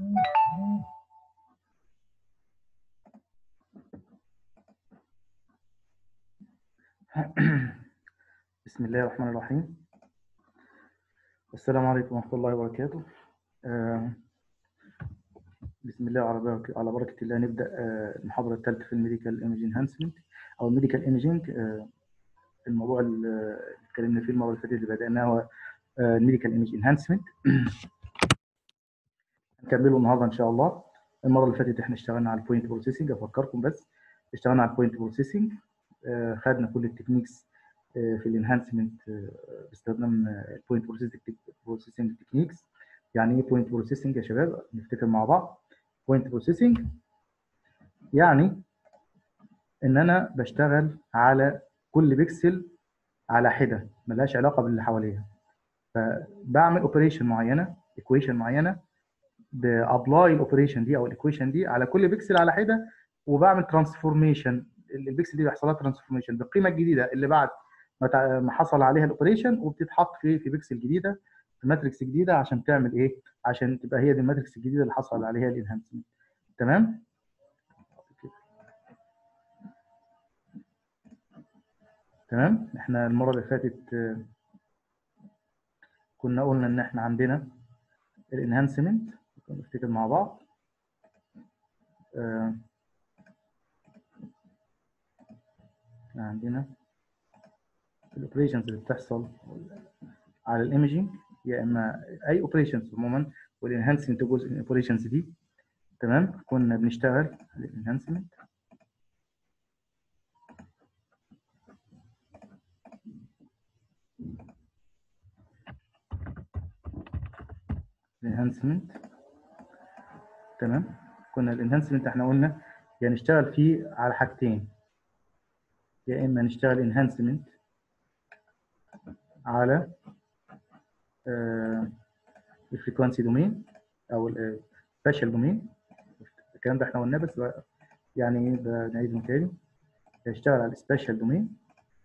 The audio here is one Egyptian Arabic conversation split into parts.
بسم الله الرحمن الرحيم السلام عليكم ورحمة الله وبركاته آه، بسم الله وعلى بركة على بركة الله نبدأ آه، المحاضرة الثالثة في الميديكال ايمج انهانسمنت أو الميديكال ايمجينج الموضوع اللي اتكلمنا فيه المرة اللي فاتت اللي بدأناه هو الميديكال ايمج انهانسمنت هنكمله النهارده إن شاء الله المرة اللي فاتت احنا اشتغلنا على البوينت بروسيسنج أفكركم بس اشتغلنا على البوينت بروسيسنج خدنا كل التكنيكس في الانهانسمنت باستخدام البوينت بروسيسنج تكنيكس يعني ايه بوينت بروسيسنج يا شباب نفتكر مع بعض بوينت بروسيسنج يعني ان انا بشتغل على كل بيكسل على حده ملهاش علاقه باللي حواليها فبعمل اوبريشن معينه ايكويشن معينه بابلاي الاوبريشن دي او الايكويشن دي على كل بيكسل على حده وبعمل ترانسفورميشن البيكسل دي بيحصل لها ترانسفورميشن بالقيمه الجديده اللي بعد ما حصل عليها الاوبريشن وبتتحط في في بيكسل جديده في ماتريكس جديده عشان تعمل ايه؟ عشان تبقى هي دي الماتريكس الجديده اللي حصل عليها الانهانسمنت تمام؟ تمام؟ احنا المره اللي فاتت كنا قلنا ان احنا عندنا الانهانسمنت نفتكر مع بعض آه عندنا الاوبريشنز اللي بتحصل على الايمجنج يا اما اي اوبريشنز عموما والانهانسمنت جزء من الاوبريشنز دي تمام كنا بنشتغل على الانهانسمنت الانهانسمنت تمام كنا الانهانسمنت احنا قلنا يا نشتغل فيه على حاجتين يا اما نشتغل انهانسمنت على الفريكوانسي دومين او السبيشال دومين الكلام ده احنا قلناه بس يعني نعيده تاني يشتغل على السبيشال دومين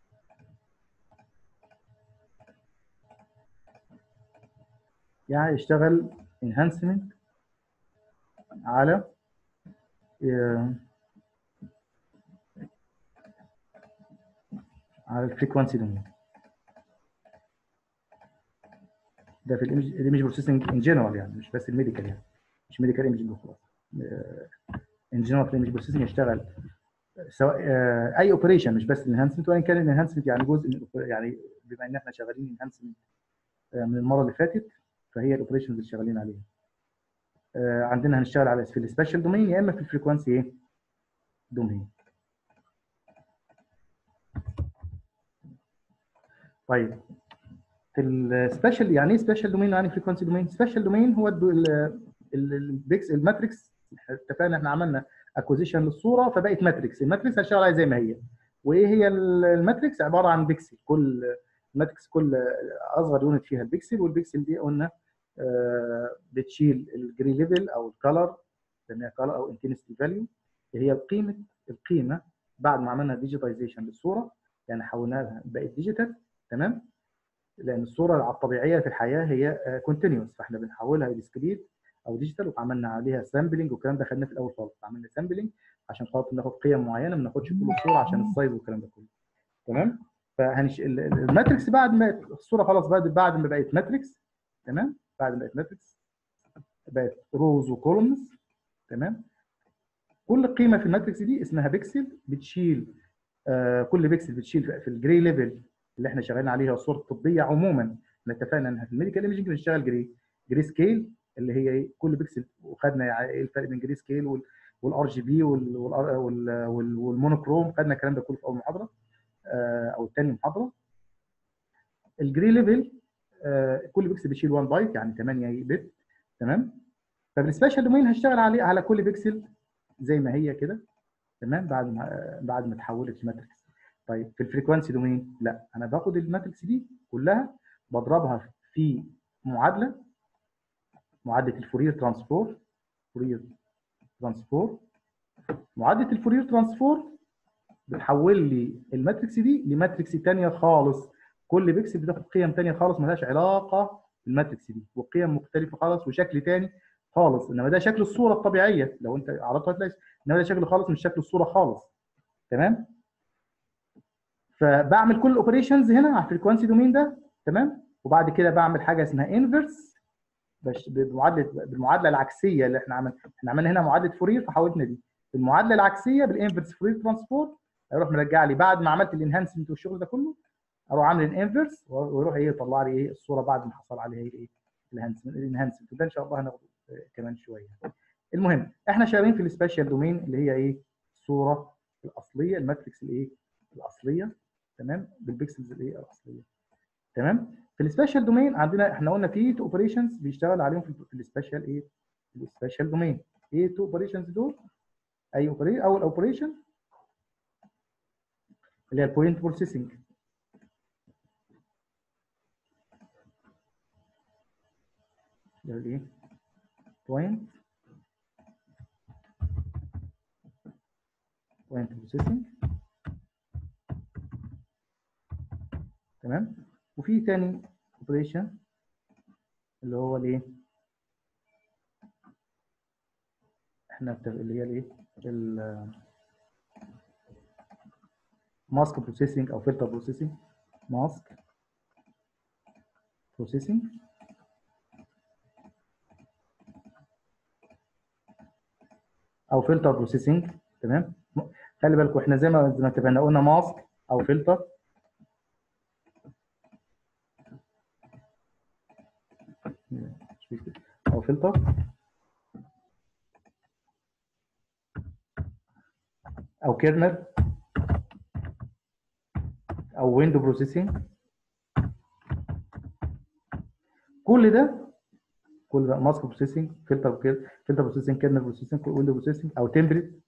يعني يشتغل انهانسمنت على على الفريكوانسي دومين ده في الايمج بروسيسنج ان جنرال يعني مش بس الميديكال يعني مش ميديكال ايمجنج وخلاص ان جنرال في الايمج بروسيسنج يشتغل سواء اي اوبريشن مش بس الانهانسمنت وان كان الانهانسمنت يعني جزء من يعني بما ان احنا شغالين انهانسمنت من المره اللي فاتت فهي الاوبريشنز اللي شغالين عليها عندنا هنشتغل على في السبيشال دومين يا اما في الفريكوانسي ايه دومين طيب في السبيشال يعني ايه سبيشال دومين يعني فريكونسي دومين سبيشال دومين هو البيكس الماتريكس اتفقنا احنا عملنا اكوزيشن للصوره فبقت ماتريكس الماتريكس هشتغل عليها زي ما هي وايه هي الماتريكس عباره عن بيكسل كل الماتريكس كل اصغر يونت فيها البيكسل والبيكسل دي قلنا آه بتشيل الجري ليفل او الكالر بنسميها كالر او انتنسيتي فاليو هي قيمه القيمه بعد ما عملنا ديجيتايزيشن للصوره يعني حولناها بقت ديجيتال تمام لان الصوره الطبيعيه في الحياه هي كونتينوس فاحنا بنحولها ديسكريت او ديجيتال وعملنا عليها سامبلنج والكلام ده خدناه في الاول خالص عملنا سامبلنج عشان خاطر ناخد قيم معينه ما ناخدش كل الصوره عشان السايز والكلام ده كله تمام فهنش الماتريكس بعد ما الصوره خلاص بعد بعد ما بقت ماتريكس تمام بعد ما بقت ماتريكس بقت روز وكولومز تمام كل قيمه في الماتريكس دي اسمها بيكسل بتشيل آه كل بيكسل بتشيل في الجري ليفل اللي احنا شغالين عليها الصور الطبيه عموما احنا اتفقنا ان في الميديكال ايمجنج بنشتغل جري جري سكيل اللي هي ايه كل بيكسل وخدنا ايه الفرق بين جري سكيل والار جي بي والمونوكروم خدنا الكلام ده كله في اول محاضره آه او ثاني محاضره الجري ليفل آه كل بيكسل بيشيل 1 بايت يعني 8 بت تمام طب السبيشال دومين هشتغل عليه على كل بيكسل زي ما هي كده تمام بعد ما بعد ما اتحولت لماتريكس طيب في الفريكوانسي دومين لا انا باخد الماتريكس دي كلها بضربها في معادله معادله الفورير ترانسفور فورير ترانسفور معادله الفورير ترانسفور بتحول لي الماتريكس دي لماتريكس ثانيه خالص كل بيكسل بتاخد قيم ثانيه خالص مالهاش علاقه بالماتريكس دي وقيم مختلفه خالص وشكل ثاني خالص انما ده شكل الصوره الطبيعيه لو انت عرضتها هتلاقي انما ده شكل خالص مش شكل الصوره خالص تمام فبعمل كل الاوبريشنز هنا على الفريكوانسي دومين ده تمام وبعد كده بعمل حاجه اسمها انفرس بمعادله بالمعادله العكسيه اللي احنا عملنا احنا عملنا هنا معادله فورير فحولتنا دي المعادله العكسيه بالانفرس فورير ترانسفورم هيروح مرجع لي بعد ما عملت الانهانسمنت والشغل ده كله اروح عامل الانفرس ويروح ايه يطلع لي ايه الصوره بعد ما حصل عليها ايه الانهانسمنت وده ان شاء الله هناخده كمان شويه المهم احنا شغالين في السبيشال دومين اللي هي ايه الصوره الاصليه الماتريكس الايه الاصليه تمام بالبيكسلز الايه الاصليه تمام في السبيشال دومين عندنا احنا قلنا في تو اوبريشنز بيشتغل عليهم في السبيشال ايه السبيشال دومين ايه تو اوبريشنز دول اي اوبريشن اول اوبريشن اللي هي البوينت بروسيسنج ده الايه point point processing تمام وفي تاني operation اللي هو الايه احنا اللي هي الايه ال ماسك بروسيسنج او فلتر بروسيسنج ماسك بروسيسنج او فلتر بروسيسنج تمام خلي بالكم احنا زي ما زي ما اتفقنا قلنا ماسك او فلتر او فلتر او كيرنر او ويندو بروسيسنج كل ده كل ده ماسك بروسيسنج فلتر فلتر بروسيسنج كيرنل بروسيسنج ويندو بروسيسنج او تمبريت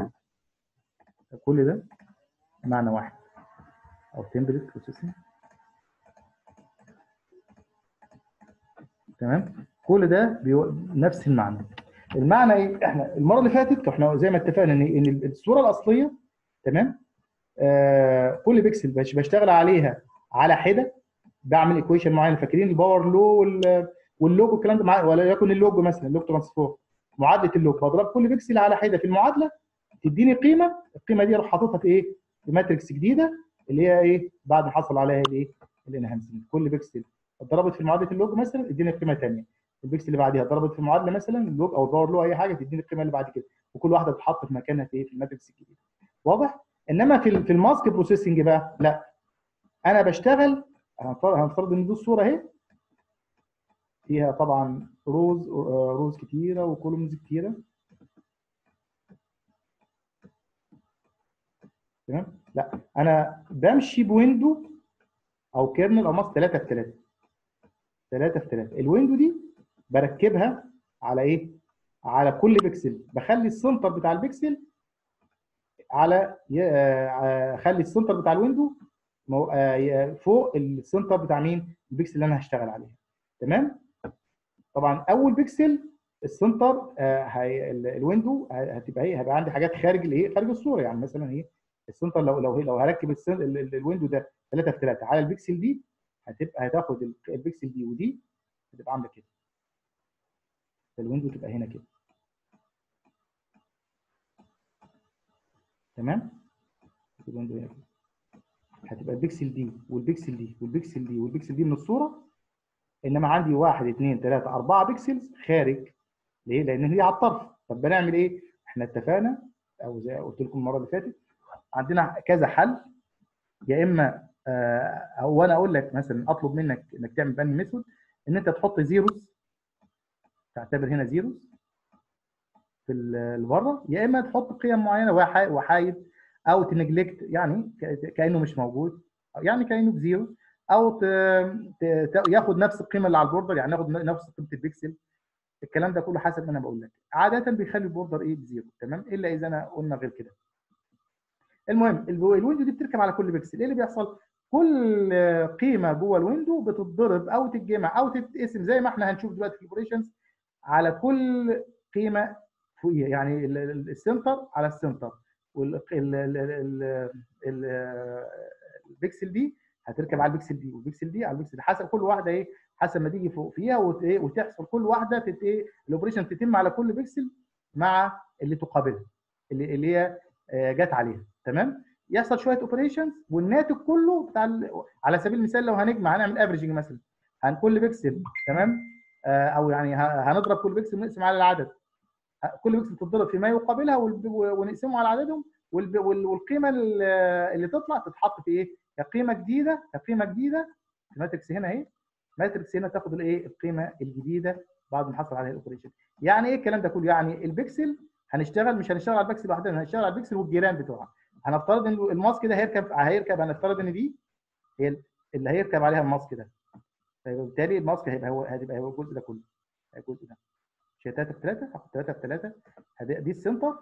كل ده معنى واحد او تمبريت بروسيسنج تمام كل ده بيو... نفس المعنى المعنى ايه احنا المره اللي فاتت احنا زي ما اتفقنا ان ان الصوره الاصليه تمام آه كل بيكسل بشتغل عليها على حده بعمل ايكويشن معين فاكرين الباور لو وال واللوج والكلام ده مع ولا يكن اللوج مثلا اللوج ترانسفورم معادله اللوج بضرب كل بيكسل على حده في المعادله تديني قيمه القيمه دي اروح حاططها في ايه؟ في ماتريكس جديده اللي هي ايه؟ بعد ما حصل عليها الايه؟ الانهانسمنت كل بيكسل اتضربت في معادله اللوج مثلا اديني قيمه ثانيه البيكسل اللي بعديها اتضربت في المعادله مثلا اللوج او الباور لو اي حاجه تديني القيمه اللي بعد كده وكل واحده بتتحط في مكانها في ايه؟ في الماتريكس الجديده واضح؟ انما في في الماسك بروسيسنج بقى لا انا بشتغل هنفترض ان دي الصوره اهي فيها طبعا روز روز كتيره وكولومز كتيره تمام لا انا بمشي بويندو او كيرنل او ماس 3 في 3 3 في 3 الويندو دي بركبها على ايه على كل بكسل بخلي السنتر بتاع البكسل على اخلي السنتر بتاع الويندو فوق السنتر بتاع مين البكسل اللي انا هشتغل عليها تمام طبعا اول بكسل السنتر آه هي الويندو هتبقى ايه هيبقى عندي حاجات خارج الايه خارج الصوره يعني مثلا ايه السنتر لو لو لو هركب الويندو ده 3 في 3 على البكسل دي هتبقى هتاخد البكسل دي ودي هتبقى عامله كده الويندو تبقى هنا كده تمام الويندو هنا كده هتبقى البكسل دي والبكسل دي والبكسل دي والبكسل دي من الصوره انما عندي واحد اثنين ثلاثه اربعه بكسلز خارج ليه؟ لان هي على الطرف طب بنعمل ايه؟ احنا اتفقنا او زي قلت لكم المره اللي فاتت عندنا كذا حل يا اما او انا اقول لك مثلا اطلب منك انك تعمل بني ميثود ان انت تحط زيروز تعتبر هنا زيروز في اللي بره يا اما تحط قيم معينه وحايد او تنجلكت يعني كانه مش موجود يعني كانه بزيرو او ياخد نفس القيمه اللي على البوردر يعني ياخد نفس قيمه البكسل الكلام ده كله حسب ما انا بقول لك عاده بيخلي البوردر ايه بزيرو تمام الا اذا انا قلنا غير كده المهم الويندو دي بتركب على كل بكسل ايه اللي بيحصل كل قيمه جوه الويندو بتتضرب او تتجمع او تتقسم زي ما احنا هنشوف دلوقتي في الاوبريشنز على كل قيمه فوقيها يعني السنتر على السنتر والبكسل دي هتركب على البكسل دي والبكسل دي على البكسل دي حسب كل واحده ايه حسب ما تيجي فوق فيها وت- إيه، وتحصل كل واحده تت ايه الاوبريشن تتم على كل بيكسل مع اللي تقابلها اللي اللي هي آه، جت عليها تمام يحصل شويه اوبريشنز والناتج كله بتاع ال- على سبيل المثال لو هنجمع هنعمل افريجنج مثلا عن كل بيكسل تمام آه، او يعني ه- هنضرب كل بيكسل ونقسم على العدد ه- كل بيكسل تتضرب فيما يقابلها والب- ونقسمه على عددهم والب- وال- والقيمه ال- اللي تطلع تتحط في ايه؟ كقيمه جديده كقيمه جديده الماتريكس هنا اهي ماتريكس هنا تاخد الايه؟ القيمه الجديده بعد ما حصل عليها الاوبريشن يعني ايه الكلام ده كله؟ يعني البيكسل هنشتغل مش هنشتغل على البيكسل لوحدها هنشتغل على البيكسل والجيران بتوعها هنفترض ان الماسك ده هيركب هيركب هنفترض ان دي هي اللي هيركب عليها الماسك ده فبالتالي الماسك هيبقى هو هتبقى هو الجزء ده كله الجزء ده مش هي 3 في 3 هاخد 3 في 3 دي السنتر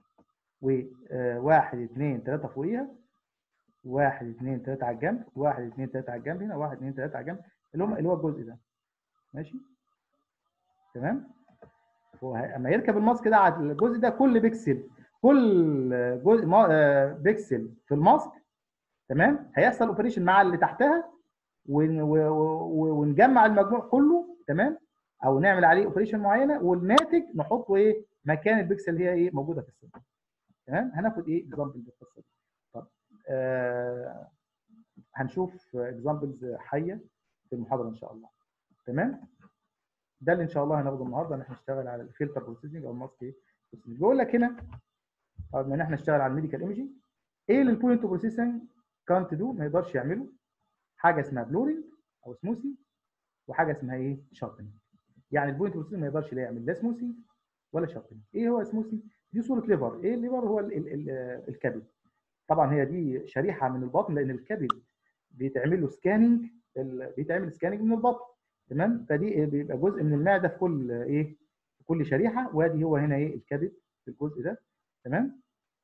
وواحد اثنين ثلاثة فوقيها واحد اثنين ثلاثة على الجنب واحد اثنين ثلاثة على الجنب هنا واحد اثنين ثلاثة على الجنب اللي هم اللي هو الجزء ده ماشي تمام هو ه- اما يركب الماسك ده على الجزء ده كل بيكسل كل جزء ما- آه، بيكسل في الماسك تمام هيحصل اوبريشن مع اللي تحتها ون- و- و- ونجمع المجموع كله تمام او نعمل عليه اوبريشن معينه والناتج نحطه ايه مكان البيكسل اللي هي ايه موجوده في السنتر تمام هناخد ايه اكزامبل بالقصه دي طب آه هنشوف اكزامبلز حيه في المحاضره ان شاء الله تمام ده اللي ان شاء الله هناخده النهارده ان احنا نشتغل على الفلتر بروسيسنج او الماسك بروسيسنج بيقول لك هنا طب ان احنا نشتغل على الميديكال ايمجنج ايه اللي البوينت بروسيسنج كانت دو ما يقدرش يعمله حاجه اسمها بلورنج او سموثي وحاجه اسمها ايه شاربنج يعني البوينت بروسيسنج ما يقدرش لا يعمل لا سموثي ولا شاربنج ايه هو سموثي دي صوره ليفر ايه الليفر هو ال ال ال الكبد طبعا هي دي شريحه من البطن لان الكبد بيتعمل له سكاننج بيتعمل سكاننج من البطن تمام فدي بيبقى جزء من المعده في كل ايه في كل شريحه وادي هو هنا ايه الكبد في الجزء ده تمام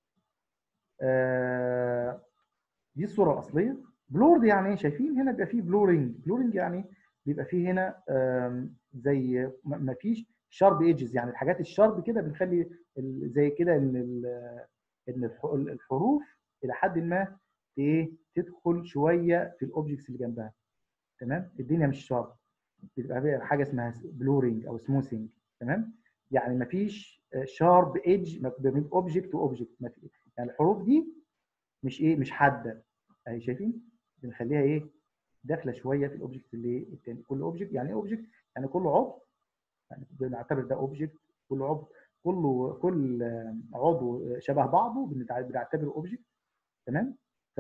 آه دي الصوره الاصليه بلورد يعني ايه شايفين هنا بيبقى فيه بلورنج بلورنج يعني بيبقى فيه هنا آم، زي ما فيش شارب ايدجز يعني الحاجات الشارب كده بنخلي ال- زي كده ان ال- ان الح- الحروف الى حد ما ايه تدخل شويه في الاوبجكتس اللي جنبها تمام الدنيا مش شارب بيبقى فيها حاجه اسمها بلورنج او سموثنج تمام يعني مفيش شارب ايدج بين اوبجكت واوبجكت يعني الحروف دي مش ايه مش حاده اهي شايفين بنخليها ايه داخله شويه في الاوبجكت اللي التاني كل اوبجكت يعني ايه اوبجكت يعني كل عضو يعني بنعتبر ده اوبجكت كل عضو كله كل عضو شبه بعضه بنتع- بنعتبره اوبجكت تمام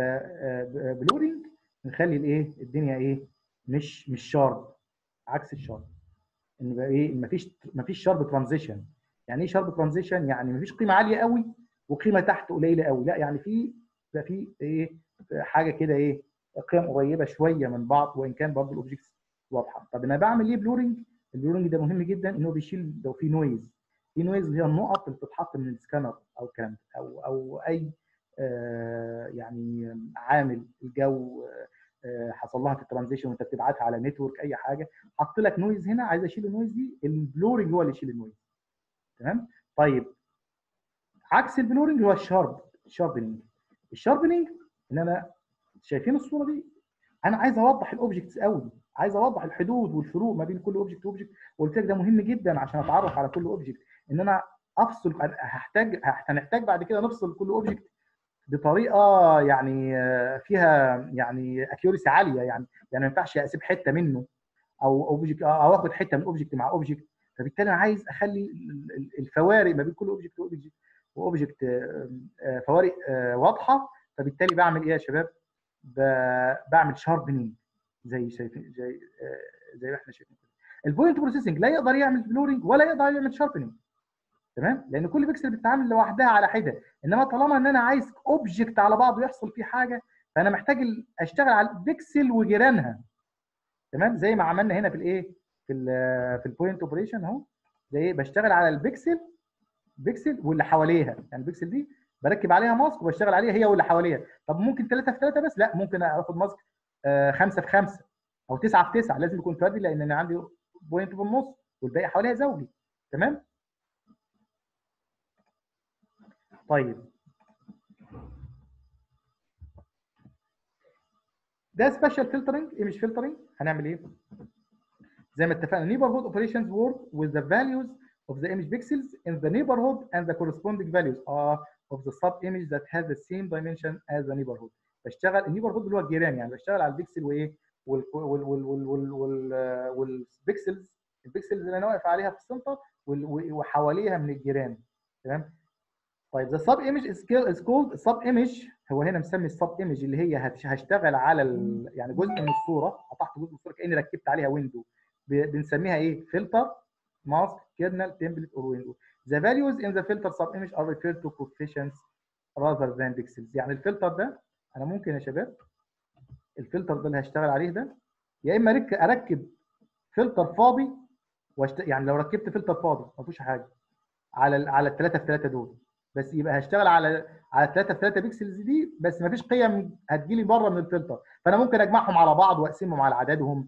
فبلورنج نخلي الايه الدنيا ايه مش مش شارب عكس الشارب ان بقى ايه مفيش مفيش شارب ترانزيشن يعني ايه شارب ترانزيشن يعني مفيش قيمه عاليه قوي وقيمه تحت قليله قوي لا يعني في بقى في ايه حاجه كده ايه قيم قريبه شويه من بعض وان كان برضه الاوبجكتس واضحه طب انا بعمل ايه بلورنج البلورنج ده مهم جدا ان هو بيشيل لو في نويز في نويز اللي هي النقط اللي بتتحط من السكانر او الكلام ده او او اي آه يعني عامل الجو آه حصل لها في الترانزيشن وانت بتبعتها على نتورك اي حاجه حط لك نويز هنا عايز اشيل النويز دي البلورنج هو اللي يشيل النويز تمام طيب عكس البلورنج هو الشارب الشاربنينج الشاربنينج ان انا شايفين الصوره دي انا عايز اوضح الاوبجكتس قوي عايز اوضح الحدود والفروق ما بين كل اوبجكت واوبجكت وقلت لك ده مهم جدا عشان اتعرف على كل اوبجكت ان انا افصل هحتاج هنحتاج بعد كده نفصل كل اوبجكت بطريقه يعني فيها يعني اكيوريسي عاليه يعني يعني ما ينفعش اسيب حته منه او اوبجكت او اخد حته من اوبجكت مع اوبجكت فبالتالي انا عايز اخلي الفوارق ما بين كل اوبجكت واوبجكت واوبجكت فوارق واضحه فبالتالي بعمل ايه يا شباب؟ بعمل شاربنينج زي شايفين زي زي ما احنا شايفين البوينت بروسيسنج لا يقدر يعمل بلورنج ولا يقدر يعمل شاربنينج تمام لان كل بيكسل بتتعامل لوحدها على حده انما طالما ان انا عايز اوبجكت على بعضه يحصل فيه حاجه فانا محتاج اشتغل على البيكسل وجيرانها تمام زي ما عملنا هنا في الايه في ال في البوينت اوبريشن اهو زي ايه بشتغل على البيكسل بيكسل واللي حواليها يعني البيكسل دي بركب عليها ماسك وبشتغل عليها هي واللي حواليها طب ممكن 3 في 3 بس لا ممكن اخد ماسك 5 في 5 او 9 في 9 لازم يكون فردي لان انا عندي بوينت في النص والباقي حواليها زوجي تمام طيب ده سبيشال فلترنج ايه مش فلترنج هنعمل ايه زي ما اتفقنا neighborhood operations work with the values of the image pixels in the neighborhood and the corresponding values are of the sub image that has the same dimension as the neighborhood بشتغل النيبرهود اللي هو الجيران يعني بشتغل على البيكسل وايه وال وال وال وال وال وال والبيكسلز البيكسلز اللي انا واقف عليها في السنتر وحواليها من الجيران تمام طيب the sub image is is called sub image هو هنا مسمي السب ايمج اللي هي هشتغل على ال... يعني جزء من الصوره قطعت جزء من الصوره كاني ركبت عليها ويندو بنسميها ايه فلتر ماسك كيرنل تمبلت اور ويندو the values in the filter sub image are referred to coefficients rather than pixels يعني الفلتر ده انا ممكن يا شباب الفلتر ده اللي هشتغل عليه ده يا اما اركب فلتر فاضي واشت... يعني لو ركبت فلتر فاضي ما فيهوش حاجه على ال... على الثلاثه في ثلاثه دول بس يبقى هشتغل على على 3 في 3 بيكسلز دي بس ما فيش قيم هتجيلي بره من الفلتر فانا ممكن اجمعهم على بعض واقسمهم على عددهم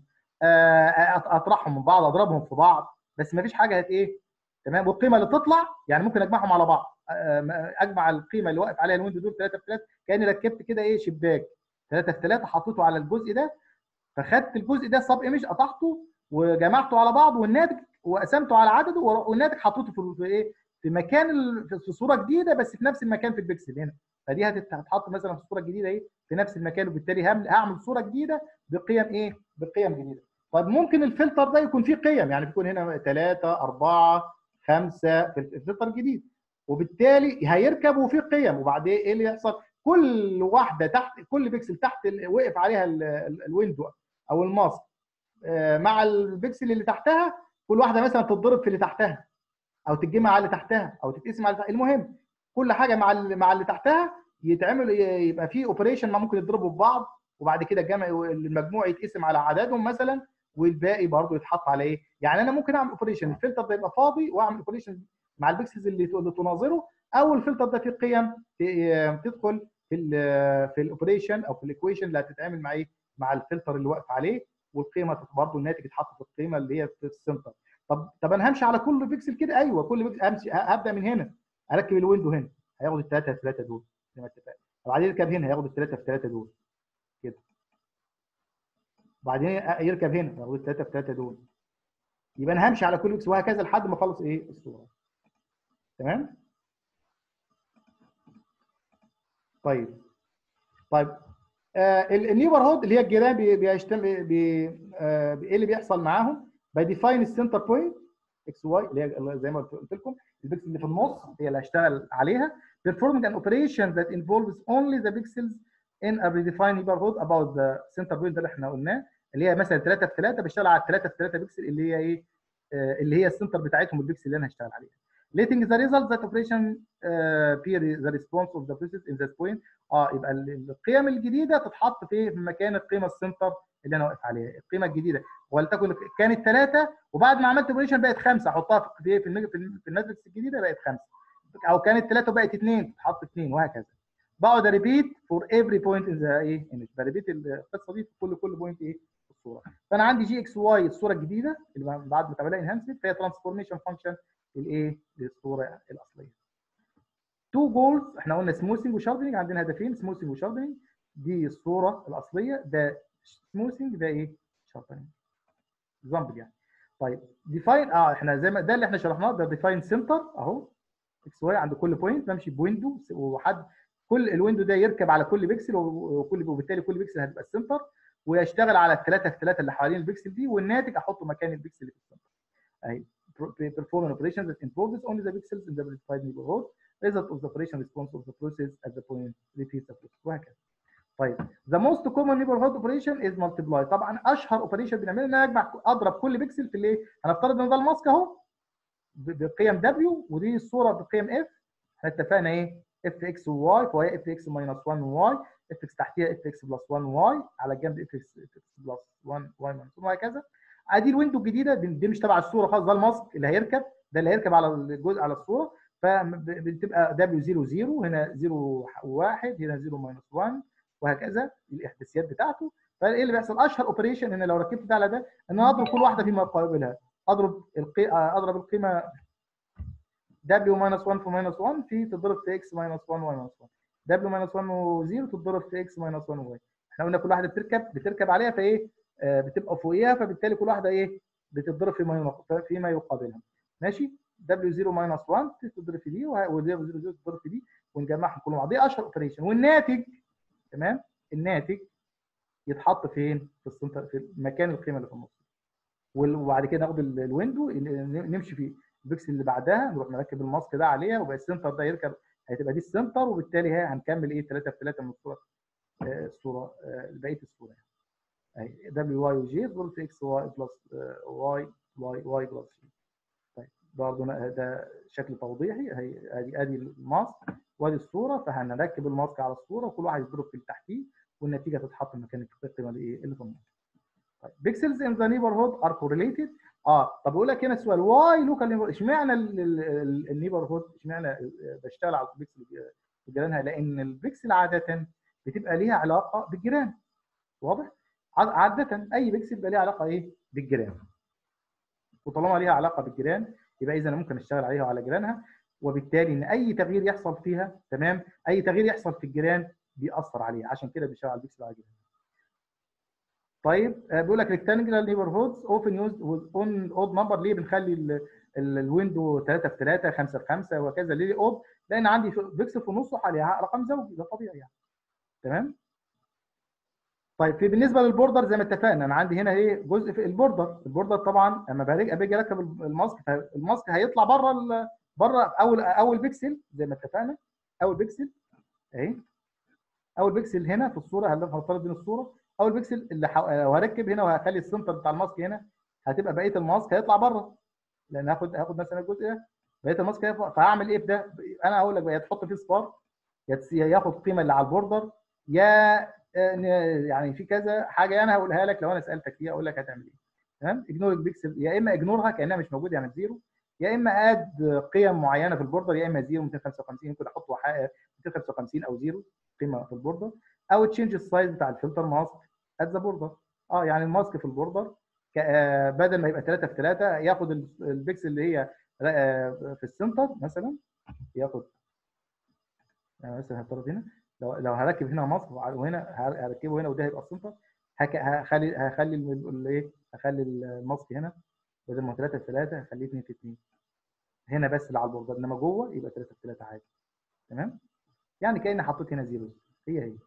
اطرحهم من بعض اضربهم في بعض بس ما فيش حاجه هت ايه تمام والقيمه اللي تطلع يعني ممكن اجمعهم على بعض اجمع القيمه اللي واقف عليها الويندو دول 3 في 3 كاني ركبت كده ايه شباك 3 في 3 حطيته على الجزء ده فخدت الجزء ده سب ايمج قطعته وجمعته على بعض والناتج وقسمته على عدده والناتج حطيته في ايه في مكان في صوره جديده بس في نفس المكان في البكسل هنا فدي هتتحط مثلا في الصوره الجديده ايه في نفس المكان وبالتالي هعمل صوره جديده بقيم ايه بقيم جديده طيب ممكن الفلتر ده يكون فيه قيم يعني بيكون هنا 3 4 5 في الفلتر الجديد وبالتالي هيركب وفيه قيم وبعدين ايه اللي يحصل كل واحده تحت كل بكسل تحت وقف عليها الويندو او الماسك مع البكسل اللي تحتها كل واحده مثلا تتضرب في اللي تحتها او تتجمع على اللي تحتها او تتقسم على المهم كل حاجه مع اللي مع اللي تحتها يتعمل يبقى في اوبريشن ما ممكن يضربوا في بعض وبعد كده الجمع المجموع يتقسم على عددهم مثلا والباقي برضه يتحط على ايه؟ يعني انا ممكن اعمل اوبريشن الفلتر ده يبقى فاضي واعمل اوبريشن مع البكسلز اللي اللي تناظره او الفلتر ده فيه قيم تدخل في ال في الاوبريشن او في الايكويشن اللي هتتعمل مع ايه؟ مع الفلتر اللي واقف عليه والقيمه برضه الناتج يتحط في القيمه اللي هي في السنتر طب طب انا همشي على كل بيكسل كده ايوه كل بيكسل همشي هبدا من هنا اركب الويندو هنا هياخد الثلاثه في ثلاثه دول زي ما اتفقنا وبعدين يركب هنا هياخد الثلاثه في ثلاثه دول كده وبعدين يركب هنا ياخد الثلاثه في ثلاثه دول يبقى انا همشي على كل بيكسل وهكذا لحد ما اخلص ايه الصوره تمام طيب طيب آه النيبر هود اللي هي الجيران بيشتم بي آه ايه اللي بيحصل معاهم بديفاين السنتر بوينت اكس واي اللي هي زي ما قلت لكم البيكسل اللي في النص هي اللي هشتغل عليها performing an operation that involves only the pixels in a predefined neighborhood about the center point ده اللي احنا قلناه اللي هي مثلا 3 في 3 بشتغل على 3 في 3 بيكسل اللي هي ايه آه اللي هي السنتر بتاعتهم البيكسل اللي انا هشتغل عليها letting the result that operation uh, appear the response of the process in that point اه يبقى القيم الجديده تتحط في في مكان القيمه السنتر اللي انا واقف عليها القيمه الجديده ولتكن كانت ثلاثه وبعد ما عملت اوبريشن بقت خمسه احطها في في في الماتريكس الجديده بقت خمسه او كانت ثلاثه وبقت اثنين تتحط اثنين وهكذا بقعد ريبيت فور ايفري بوينت ان ذا ايه ايمج بريبيت القصه دي في كل كل بوينت ايه في الصوره فانا عندي جي اكس واي الصوره الجديده اللي بعد ما تعملها انهانسمنت فهي ترانسفورميشن فانكشن للايه للصوره الاصليه تو جولز احنا قلنا سموثنج وشاردنج عندنا هدفين سموثنج وشاردنج دي الصوره الاصليه ده سموثنج ده ايه شاردنج اكزامبل يعني طيب ديفاين اه احنا زي ما ده اللي احنا شرحناه ده ديفاين سنتر اهو اكس واي عند كل بوينت بمشي بويندو وحد كل الويندو ده يركب على كل بيكسل وكل وبالتالي كل بيكسل هتبقى السنتر ويشتغل على الثلاثه في ثلاثه اللي حوالين البيكسل دي والناتج احطه مكان البيكسل اللي في السنتر اهي perform an operation that involves only the pixels in the predefined neighborhood result of the operation response of the process at the point repeats the process وهكذا طيب the most common neighborhood operation is multiply طبعا اشهر اوبريشن بنعمله ان انا اجمع اضرب كل بيكسل في الايه هنفترض ان ده الماسك اهو بقيم W ودي الصوره بقيم F احنا اتفقنا ايه اف اكس وواي فهي اف اكس ماينس 1 واي اف اكس تحتيها اف اكس بلس 1 واي على الجنب اف اكس بلس 1 واي ماينس 1 وهكذا ادي الويندو الجديده دي مش تبع الصوره خالص ده الماسك اللي هيركب ده اللي هيركب على الجزء على الصوره فبتبقى دبليو 0 0 هنا 0 1 هنا 0 ماينس 1 وهكذا الاحداثيات بتاعته فايه اللي بيحصل اشهر اوبريشن ان لو ركبت ده على ده ان انا اضرب كل واحده فيما يقابلها اضرب القي... اضرب القيمه w minus 1 في minus 1 في تضرب في x minus 1 y minus 1 w minus 1 و 0 تتضرب في x minus 1 و y احنا قلنا كل واحده بتركب بتركب عليها فايه آه بتبقى فوقيها فبالتالي كل واحده ايه بتتضرب فيما ينق- فيما يقابلها ماشي W0 ماينس 1 تضرب في دي و0 تضرب في دي ونجمعهم كلهم مع بعض. دي اشهر اوبريشن والناتج تمام الناتج يتحط فين؟ في السنتر في مكان القيمه اللي في النص وال- وبعد كده ناخد ال- الويندو ن- نمشي فيه البكسل اللي بعدها نروح نركب الماسك ده عليها وبقى السنتر ده يركب هتبقى دي السنتر وبالتالي هي هنكمل ايه 3 في 3 من الصوره آه، الصوره آه، بقيه الصوره يعني اهي دبليو واي وجي دول في اكس واي بلس واي واي واي بلس جي طيب برضه ن- ده شكل توضيحي هي ادي ادي الماسك وادي الصوره فهنركب الماسك على الصوره وكل واحد يضرب في اللي تحتيه والنتيجه تتحط مكان القيمه اللي ايه اللي في النص طيب بيكسلز ان ذا نيبرهود ار كورليتد اه طب اقول لك هنا سؤال واي لوكال اشمعنى النيبر هود اشمعنى بشتغل على البيكسل بجيرانها لان البيكسل عاده بتبقى ليها علاقه بالجيران واضح عاد- عاده اي بيكسل بيبقى ليها علاقه ايه بالجيران وطالما ليها علاقه بالجيران يبقى اذا انا ممكن اشتغل عليها وعلى جيرانها وبالتالي ان اي تغيير يحصل فيها تمام اي تغيير يحصل في الجيران بيأثر عليها عشان كده بيشتغل على البيكسل على الجيران طيب آه، بيقول لك rectangular neighborhoods often used with on odd number ليه بنخلي ال- ال- الويندو 3 في 3 5 في 5 وهكذا ليه odd لان عندي في- بيكسل في النص عليها رقم زوجي ده طبيعي يعني تمام طيب في بالنسبه للبوردر زي ما اتفقنا انا عندي هنا ايه جزء في البوردر البوردر طبعا لما باجي باجي اركب الماسك الماسك هيطلع بره ال- بره اول اول بيكسل زي ما اتفقنا اول بيكسل اهي اول بيكسل هنا في الصوره هنفترض دي الصوره اول بيكسل اللي حو... لو هركب هنا وهخلي السنتر بتاع الماسك هنا هتبقى بقيه الماسك هيطلع بره لان هاخد هاخد مثلا الجزء ده بقيه الماسك هيطلع فهعمل ايه في ده؟ انا هقول لك بقى يا تحط فيه صفار يا تس- يا ياخد القيمه اللي على البوردر يا آه، ن- يعني في كذا حاجه انا هقولها لك لو انا سالتك فيها اقول لك هتعمل ايه تمام اجنور البيكسل يا اما اجنورها كانها مش موجوده يعني زيرو يا اما اد قيم معينه في البوردر يا اما زيرو 255 ممكن احط وحا- 255 او زيرو قيمه في البوردر او تشينج السايز بتاع الفلتر ماسك ات ذا بوردر اه يعني الماسك في البوردر ك- آه، بدل ما يبقى 3 في 3 ياخد ال- البيكسل اللي هي آه، في السنتر مثلا ياخد يعني مثلا هفترض هنا لو لو هركب هنا ماسك وهنا هر- هركبه هنا وده هيبقى السنتر هك- هخلي هخلي ال- ال- ايه هخلي الماسك هنا بدل ما 3 في 3 هخليه 2 في 2 هنا بس اللي على البوردر انما جوه يبقى 3 في 3 عادي تمام يعني كاني حطيت هنا زيرو هي هي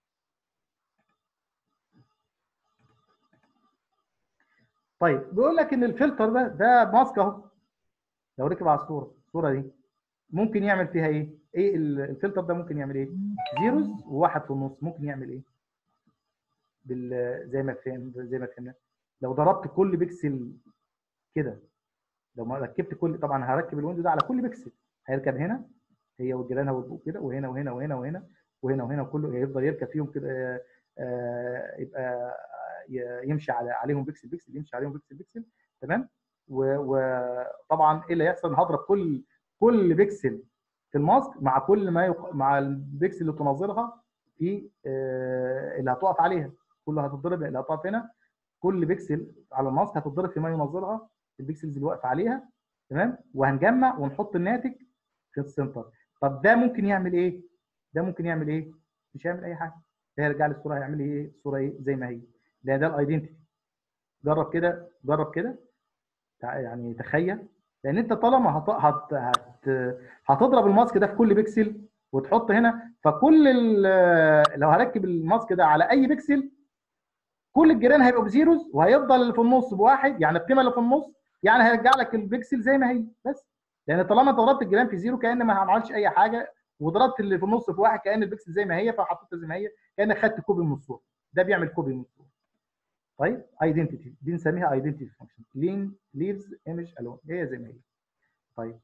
طيب بيقول لك ان الفلتر ده ده ماسك اهو لو ركب على الصوره الصوره دي ممكن يعمل فيها ايه؟ ايه ال- الفلتر ده ممكن يعمل ايه؟ زيروز وواحد في النص ممكن يعمل ايه؟ بال زي ما فهم زي ما فهمنا لو ضربت كل بيكسل كده لو ما ركبت كل طبعا هركب الويندو ده على كل بيكسل هيركب هنا هي وجيرانها والبوق كده وهنا وهنا وهنا وهنا وهنا وهنا وكله هيفضل يركب فيهم كده آه، آه، يبقى ي- يمشي على عليهم بيكسل بيكسل يمشي عليهم بيكسل بيكسل تمام و- وطبعا ايه اللي هيحصل هضرب كل كل بيكسل في الماسك مع كل ما يق... مع البيكسل اللي تناظرها في آه، اللي هتقف عليها كله هتتضرب اللي هتقف هنا كل بيكسل على الماسك هتتضرب في ما يناظرها البيكسلز اللي واقفه عليها تمام وهنجمع ونحط الناتج في السنتر طب ده ممكن يعمل ايه؟ ده ممكن يعمل ايه؟ مش هيعمل اي حاجه هيرجع لي الصوره هيعمل ايه؟ الصوره ايه؟ زي ما هي ده ده الايدنتيتي جرب كده جرب كده تع- يعني تخيل لان انت طالما هت... هت... هت... هتضرب الماسك ده في كل بيكسل وتحط هنا فكل ال... لو هركب الماسك ده على اي بيكسل كل الجيران هيبقوا بزيروز وهيفضل اللي في النص بواحد يعني القيمه اللي في النص يعني هيرجع لك البيكسل زي ما هي بس لان طالما انت ضربت الجيران في زيرو كان ما عملش اي حاجه وضربت اللي في النص في واحد كان البيكسل زي ما هي فحطيتها زي ما هي كانك خدت كوبي من الصوره ده بيعمل كوبي من الصوره طيب ايدنتيتي دي نسميها ايدنتيتي فانكشن لين ليفز ايمج الون هي زي ما هي طيب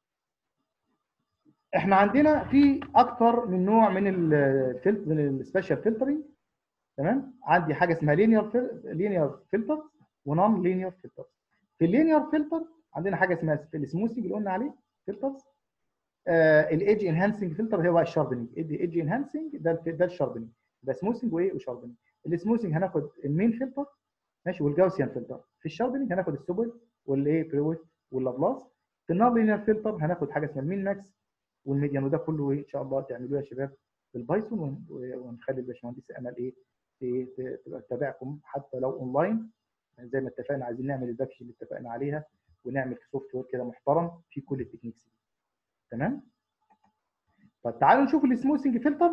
احنا عندنا في اكتر من نوع من الفلت من السبيشال فلترنج تمام عندي حاجه اسمها لينير لينير فلتر ونون لينير فلتر في اللينير فلتر عندنا حاجه اسمها السموثنج اللي قلنا عليه فلترز الايدج انهانسنج فلتر هو الشاربنج ايدج انهانسنج ده الف- ده الشاربنج يبقى سموثنج وايه وشاربنج السموثنج هناخد المين فلتر ماشي والجاوسيان فلتر في الشاربنج هناخد السوبل والايه بريوت واللابلاس في النون لينير فلتر هناخد حاجه اسمها المين ماكس والميديان وده كله إيه ان شاء الله تعملوه يا شباب بالبايثون ون- ونخلي الباشمهندس امل ايه ت- ت- تبقى تتابعكم حتى لو اونلاين زي ما اتفقنا عايزين نعمل الباكج اللي اتفقنا عليها ونعمل سوفت وير كده محترم في كل التكنيكس دي تمام طب تعالوا نشوف السموثنج فلترز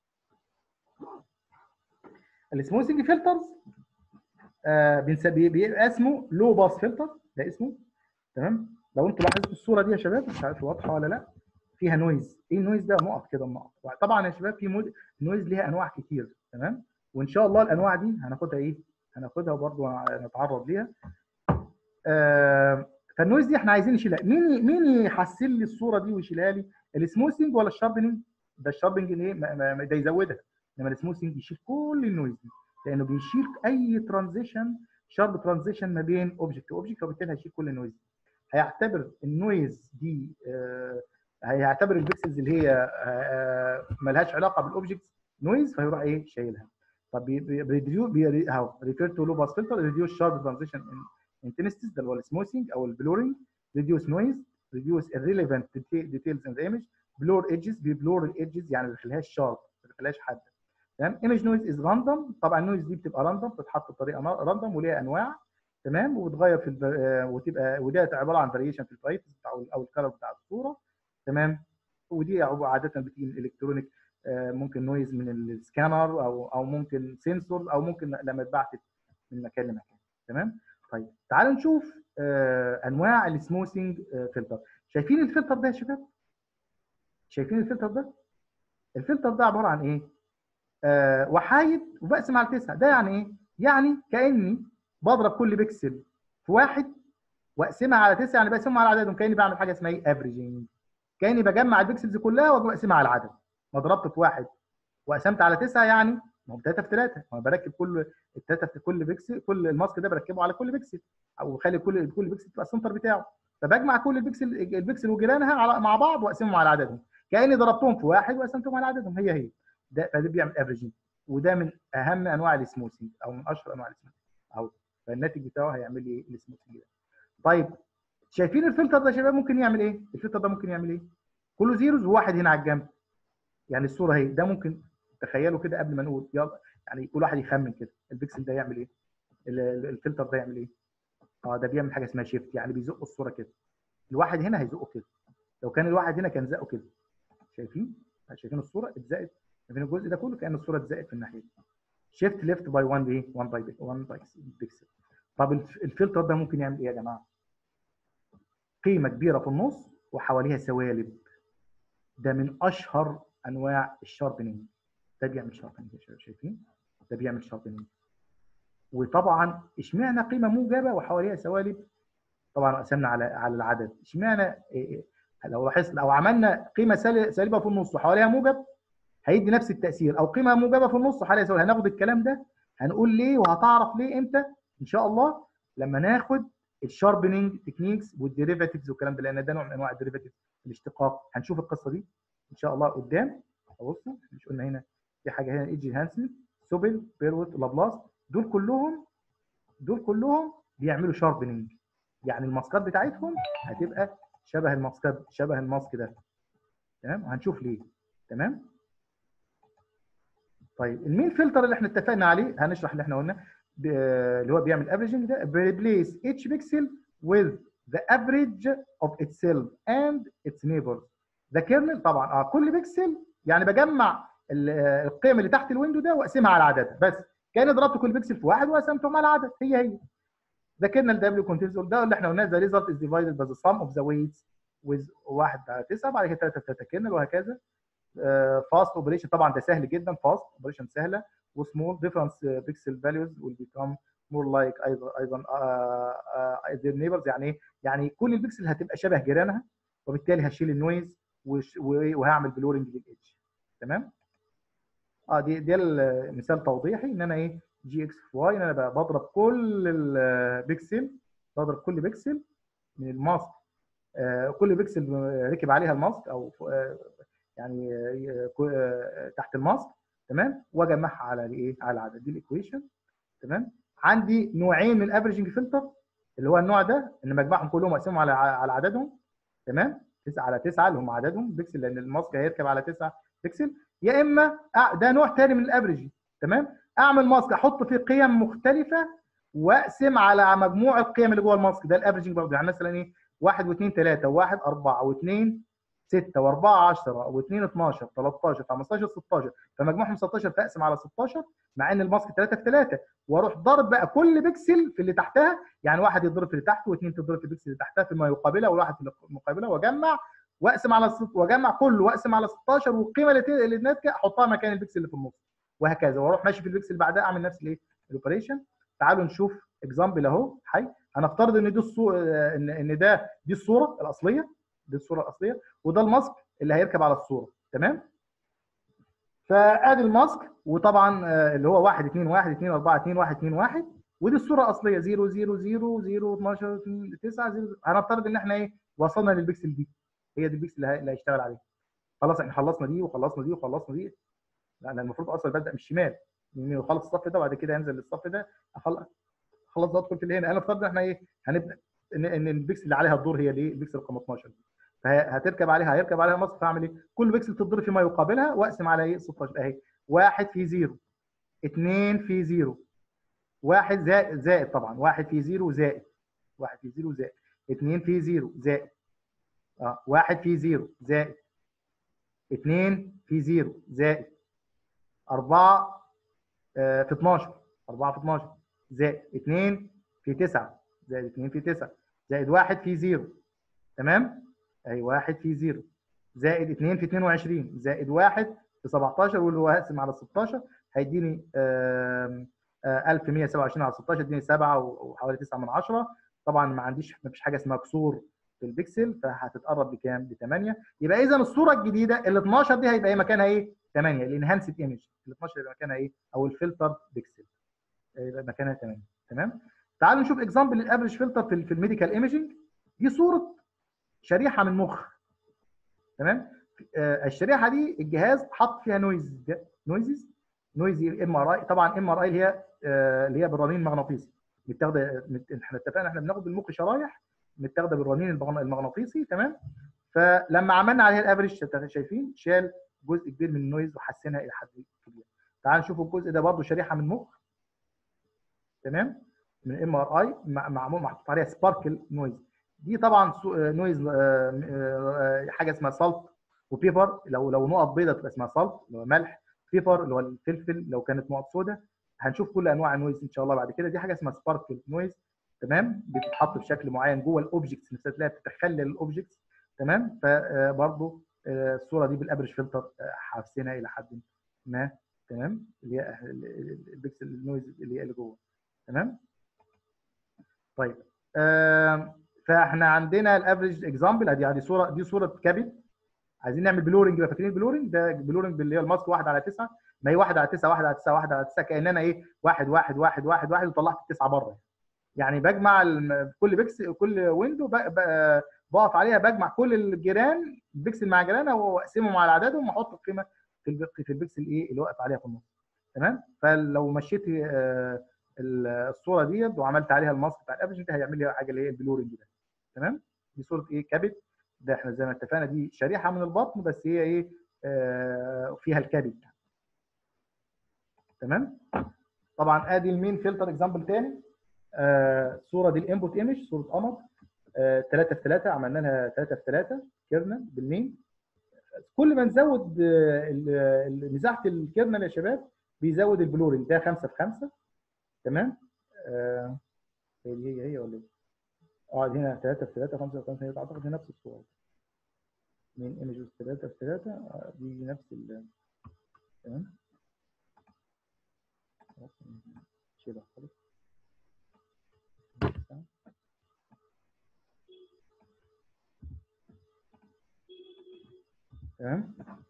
السموثنج فلترز آه بنسميه بيبقى اسمه لو باس فلتر ده اسمه تمام لو انتوا لاحظتوا الصوره دي يا شباب مش عارف واضحه ولا لا فيها نويز ايه النويز ده نقط كده نقط طبعا يا شباب في مود... نويز ليها انواع كتير تمام وان شاء الله الانواع دي هناخدها ايه هناخدها برضو نتعرض ليها آه فالنويز دي احنا عايزين نشيلها مين مين يحسن لي الصوره دي ويشيلها لي السموثنج ولا الشاربنج ده الشاربنج ايه ده يزودها انما السموثنج يشيل كل النويز دي لانه بيشيل اي ترانزيشن شارب ترانزيشن ما بين اوبجكت واوبجكت وبالتالي هيشيل كل النويز دي هيعتبر النويز دي آه هيعتبر البكسلز اللي هي آه مالهاش علاقه بالاوبجكت نويز فيروح ايه شايلها طب بيريديو اهو ريفير تو لو باس فلتر ريديوس شارب ترانزيشن انتنستيز ده اللي هو السموثنج او البلورنج ريديوس نويز ريديوس irrelevant details in the image بلور ايدجز بيبلور الايدجز يعني ما بيخليهاش شارب ما بيخليهاش حاده تمام ايمج نويز از راندوم طبعا النويز دي بتبقى راندوم بتتحط بطريقه راندوم وليها انواع تمام وبتغير في الب... وتبقى وده عباره عن فاريشن في البرايتس بتاع او الكلر بتاع الصوره تمام ودي عاده بتيجي الكترونيك ممكن نويز من السكانر او او ممكن سنسور او ممكن لما اتبعتت من مكان لمكان تمام طيب تعالوا نشوف انواع السموثنج فلتر شايفين الفلتر ده يا شباب شايفين الفلتر ده الفلتر ده عباره عن ايه آه وحايد وبقسم على تسعه ده يعني ايه يعني كاني بضرب كل بكسل في واحد واقسمها على تسعه يعني بقسمها على عددهم كاني بعمل حاجه اسمها ايه افريجنج كاني بجمع البكسلز كلها واجي اقسمها على العدد ما ضربت في واحد وقسمت على تسعه يعني ما هو 3 في 3 ما بركب كل الثلاثه في كل بكسل كل الماسك ده بركبه على كل بكسل او بخلي كل كل بكسل تبقى السنتر بتاعه فبجمع كل البكسل البكسل وجيرانها على مع بعض واقسمهم على عددهم كاني ضربتهم في واحد وقسمتهم على عددهم هي هي ده فده بيعمل افريجنج وده من اهم انواع السموثنج او من اشهر انواع السموثنج اهو فالناتج بتاعه هيعمل لي ايه السموثنج ده طيب شايفين الفلتر ده يا شباب ممكن يعمل ايه الفلتر ده ممكن يعمل ايه كله زيروز وواحد هنا على الجنب يعني الصوره اهي ده ممكن تخيلوا كده قبل ما نقول يلا يعني كل واحد يخمن كده البكسل ده يعمل ايه الفلتر ده يعمل ايه اه ده بيعمل حاجه اسمها شيفت يعني بيزق الصوره كده الواحد هنا هيزقه كده لو كان الواحد هنا كان زقه كده شايفين شايفين الصوره اتزقت ما بين الجزء ده كله كان الصوره اتزقت في الناحيه دي شيفت ليفت باي 1 ايه 1 باي 1 باي بيكسل طب الفلتر ده ممكن يعمل ايه يا جماعه قيمه كبيره في النص وحواليها سوالب ده من اشهر انواع الشاربنينج ده بيعمل شاربنينج يا شباب شايفين ده بيعمل شاربنينج وطبعا اشمعنى قيمه موجبه وحواليها سوالب طبعا قسمنا على على العدد اشمعنى لو لاحظت لو عملنا قيمه سالبه في النص وحواليها موجب هيدي نفس التاثير او قيمه موجبه في النص وحواليها سالب هناخد الكلام ده هنقول ليه وهتعرف ليه امتى ان شاء الله لما ناخد الشاربنينج تكنيكس والديريفاتيفز والكلام ده لان ده نوع من انواع الديريفاتيفز الاشتقاق هنشوف القصه دي ان شاء الله قدام بصوا مش قلنا هنا في حاجه هنا ايجي هانسن سوبل بيروت لابلاس دول كلهم دول كلهم بيعملوا شاربنينج يعني الماسكات بتاعتهم هتبقى شبه الماسكات شبه الماسك ده تمام وهنشوف ليه تمام طيب المين فلتر اللي احنا اتفقنا عليه هنشرح اللي احنا قلنا اللي هو بيعمل افريجنج ده بيريبليس each pixel with the average of itself and its neighbors ده كيرنل طبعا اه كل بيكسل يعني بجمع القيم اللي تحت الويندو ده واقسمها على عددها بس كاني ضربت كل بيكسل في واحد وقسمتهم على عدد هي هي ده كيرنل دبليو كونتينز ده اللي احنا قلناه the result is divided by the sum of the weights with 1 على 9 بعد كده 3 3 كيرنل وهكذا فاست uh, اوبريشن طبعا ده سهل جدا فاست اوبريشن سهله وسمول ديفرنس بيكسل فاليوز will become more like ايضا ايضا uh, uh, their neighbors يعني ايه؟ يعني كل البيكسل هتبقى شبه جيرانها وبالتالي هشيل النويز وهعمل بلورنج للايدج تمام اه دي دي مثال توضيحي ان انا ايه جي اكس في واي ان انا بضرب كل البيكسل بضرب كل بيكسل من الماسك آه كل بيكسل ركب عليها الماسك او آه يعني آه تحت الماسك تمام واجمعها على الايه على العدد دي الايكويشن تمام عندي نوعين من الافريجنج فلتر اللي هو النوع ده ان بجمعهم كلهم واقسمهم على على عددهم تمام 9 على 9 اللي هم عددهم بيكسل لان الماسك هيركب على 9 بيكسل يا اما ده نوع ثاني من الافريج تمام اعمل ماسك احط فيه قيم مختلفه واقسم على مجموع القيم اللي جوه الماسك ده الافريجنج برضه يعني مثلا ايه 1 و2 3 و1 4 و2 6 و4 10 و2 12 13 15 16 فمجموعهم 16 فاقسم على 16 مع ان الماسك 3 في 3 واروح ضارب بقى كل بكسل في اللي تحتها يعني واحد يضرب في اللي تحته واثنين تضرب في البكسل اللي تحتها فيما يقابلها وواحد في المقابله واجمع واقسم على واجمع كله واقسم على 16 والقيمه اللي ناتجه احطها مكان البكسل اللي في النص وهكذا واروح ماشي في البكسل بعدها اعمل نفس الايه الاوبريشن تعالوا نشوف اكزامبل اهو حي هنفترض ان دي الصوره ان ان ده دي الصوره الاصليه دي الصوره الاصليه وده الماسك اللي هيركب على الصوره تمام فادي الماسك وطبعا اللي هو 1 2 1 2 4 2 1 2 1 ودي الصوره الاصليه 0 0 0 0 12 9 0 هنفترض ان احنا ايه وصلنا للبكسل دي هي دي البيكسل اللي هيشتغل عليها خلاص احنا خلصنا دي وخلصنا دي وخلصنا دي لا انا المفروض اصلا ببدا من الشمال يعني اخلص الصف ده وبعد كده انزل للصف ده اخلص خلاص ادخل في اللي هنا انا افترض ان احنا ايه هنبدا ان ان البيكسل اللي عليها الدور هي الايه البيكسل رقم 12 فهتركب عليها هيركب عليها مصر فاعمل ايه كل بيكسل تضرب فيما يقابلها واقسم على ايه 16 اهي 1 في 0 2 في 0 1 زائد زائد طبعا 1 في 0 زائد 1 في 0 زائد 2 في 0 زائد اه 1 في 0 زائد 2 في 0 زائد 4 آه في 12 4 في 12 زائد 2 في 9 زائد 2 في 9 زائد 1 في 0 تمام اهي 1 في 0 زائد 2 في 22 زائد 1 في 17 واللي هو هقسم على 16 هيديني آه آه 1127 على 16 يديني 7 وحوالي 9 من 10 طبعا ما عنديش ما فيش حاجه اسمها كسور في البكسل فهتتقرب بكام؟ ب 8 يبقى اذا الصوره الجديده ال 12 دي هيبقى ايه مكانها ايه؟ 8 الانهانسد ايمج ال 12 يبقى مكانها ايه؟ او الفلتر بكسل يبقى مكانها 8 تمام؟ تعالوا نشوف اكزامبل للافريج فلتر في, في الميديكال ايمجنج دي صوره شريحه من مخ تمام؟ آه الشريحه دي الجهاز حط فيها نويز نويزز نويز ام ار اي طبعا ام ار اي اللي هي آه اللي هي بالرنين المغناطيسي متاخده احنا اتفقنا احنا بناخد بالمخ شرايح متاخده بالرنين المغناطيسي تمام فلما عملنا عليها الافريج شايفين شال جزء كبير من النويز وحسنها الى حد كبير تعال نشوف الجزء ده برضه شريحه من مخ تمام من ام ار اي معمول محطوط عليها سباركل نويز دي طبعا نويز حاجه اسمها سالت وبيبر لو لو نقط بيضاء تبقى اسمها سالت اللي هو ملح بيبر اللي هو الفلفل لو كانت نقط سوداء هنشوف كل انواع النويز ان شاء الله بعد كده دي حاجه اسمها سباركل نويز تمام بتتحط بشكل معين جوه الاوبجكتس نفسها تلاقيها بتتخلل الاوبجكتس تمام فبرضه الصوره دي بالافرج فلتر حاسينها الى حد ما تمام اللي هي البكسل النويز اللي هي اللي جوه تمام طيب آه فاحنا عندنا الافرج اكزامبل ادي ادي صوره دي صوره كابت عايزين نعمل بلورنج بقى فاكرين البلورنج ده بلورنج اللي هي الماسك 1 على 9 ما هي 1 على 9 1 على 9 1 على 9 كاننا ايه 1 1 1 1 1 وطلعت التسعه بره يعني بجمع كل بيكسل كل ويندو بقف عليها بجمع كل الجيران بيكسل مع جيرانها واقسمهم على عددهم واحط القيمه في في البيكسل ايه اللي واقف عليها في النص تمام فلو مشيت الصوره ديت وعملت عليها الماسك بتاع الافرج ده هيعمل لي حاجه اللي هي البلورنج ده تمام دي صوره ايه كبد ده احنا زي ما اتفقنا دي شريحه من البطن بس هي ايه آه فيها الكبد تمام طبعا ادي المين فلتر اكزامبل تاني آه صوره دي الانبوت ايمج صوره قمر 3 آه في 3 عملنا لها 3 في 3 كيرنل بالمين كل ما نزود آه مساحه الكيرنل يا شباب بيزود البلورنج ده 5 في 5 تمام آه هي هي هي ولا ايه؟ اه دي هنا 3 في 3 5 في 5 هي اعتقد هي نفس الصوره مين ايمج 3 في 3 آه دي نفس ال تمام شيلها خالص تمام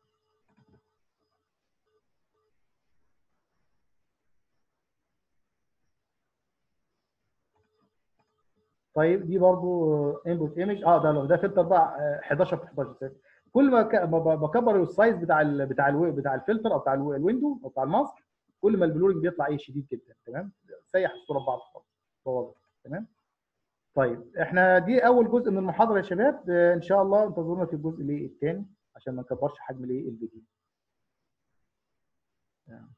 طيب دي برضو انبوت ايمج اه ده ده فلتر بقى 11 في 11 كل ما بكبر السايز بتاع ال بتاع ال بتاع الفلتر او بتاع الويندو او بتاع الماسك كل ما البلورنج بيطلع ايه شديد جدا تمام سيح الصوره ببعض خالص تمام طيب احنا دي اول جزء من المحاضره يا شباب ان شاء الله انتظرونا في الجزء الايه الثاني عشان ما نكبرش حجم الايه الفيديو